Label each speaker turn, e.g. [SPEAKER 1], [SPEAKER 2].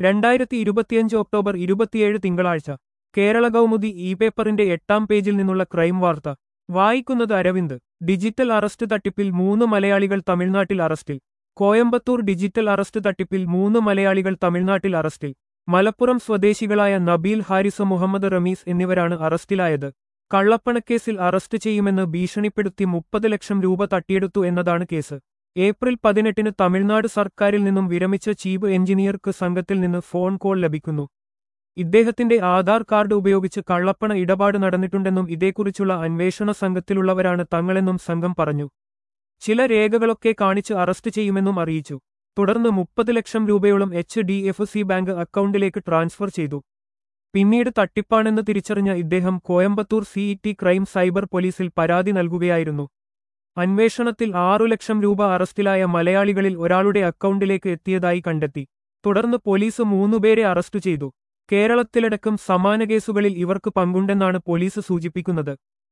[SPEAKER 1] രണ്ടായിരത്തി ഇരുപത്തിയഞ്ച് ഒക്ടോബർ ഇരുപത്തിയേഴ് തിങ്കളാഴ്ച കേരള കൗമുദി ഇ പേപ്പറിന്റെ എട്ടാം പേജിൽ നിന്നുള്ള ക്രൈം വാർത്ത വായിക്കുന്നത് അരവിന്ദ് ഡിജിറ്റൽ അറസ്റ്റ് തട്ടിപ്പിൽ മൂന്ന് മലയാളികൾ തമിഴ്നാട്ടിൽ അറസ്റ്റിൽ കോയമ്പത്തൂർ ഡിജിറ്റൽ അറസ്റ്റ് തട്ടിപ്പിൽ മൂന്ന് മലയാളികൾ തമിഴ്നാട്ടിൽ അറസ്റ്റിൽ മലപ്പുറം സ്വദേശികളായ നബീൽ ഹാരിസ് മുഹമ്മദ് റമീസ് എന്നിവരാണ് അറസ്റ്റിലായത് കള്ളപ്പണക്കേസിൽ അറസ്റ്റ് ചെയ്യുമെന്ന് ഭീഷണിപ്പെടുത്തി മുപ്പത് ലക്ഷം രൂപ തട്ടിയെടുത്തു എന്നതാണ് കേസ് ഏപ്രിൽ പതിനെട്ടിന് തമിഴ്നാട് സർക്കാരിൽ നിന്നും വിരമിച്ച ചീഫ് എഞ്ചിനീയർക്ക് സംഘത്തിൽ നിന്ന് ഫോൺ കോൾ ലഭിക്കുന്നു ഇദ്ദേഹത്തിന്റെ ആധാർ കാർഡ് ഉപയോഗിച്ച് കള്ളപ്പണ ഇടപാട് നടന്നിട്ടുണ്ടെന്നും ഇതേക്കുറിച്ചുള്ള അന്വേഷണ സംഘത്തിലുള്ളവരാണ് തങ്ങളെന്നും സംഘം പറഞ്ഞു ചില രേഖകളൊക്കെ കാണിച്ച് അറസ്റ്റ് ചെയ്യുമെന്നും അറിയിച്ചു തുടർന്ന് മുപ്പത് ലക്ഷം രൂപയോളം H D F C bank അക്കൗണ്ടിലേക്ക് ട്രാൻസ്ഫർ ചെയ്തു പിന്നീട് തട്ടിപ്പാണെന്ന് തിരിച്ചറിഞ്ഞ ഇദ്ദേഹം കോയമ്പത്തൂർ സിഇടി ക്രൈം സൈബർ പോലീസിൽ പരാതി നൽകുകയായിരുന്നു അന്വേഷണത്തിൽ ആറു ലക്ഷം രൂപ അറസ്റ്റിലായ മലയാളികളിൽ ഒരാളുടെ അക്കൗണ്ടിലേക്ക് എത്തിയതായി കണ്ടെത്തി തുടർന്ന് പോലീസ് മൂന്നുപേരെ അറസ്റ്റ് ചെയ്തു കേരളത്തിലടക്കം സമാന കേസുകളിൽ ഇവർക്ക് പങ്കുണ്ടെന്നാണ് പോലീസ് സൂചിപ്പിക്കുന്നത്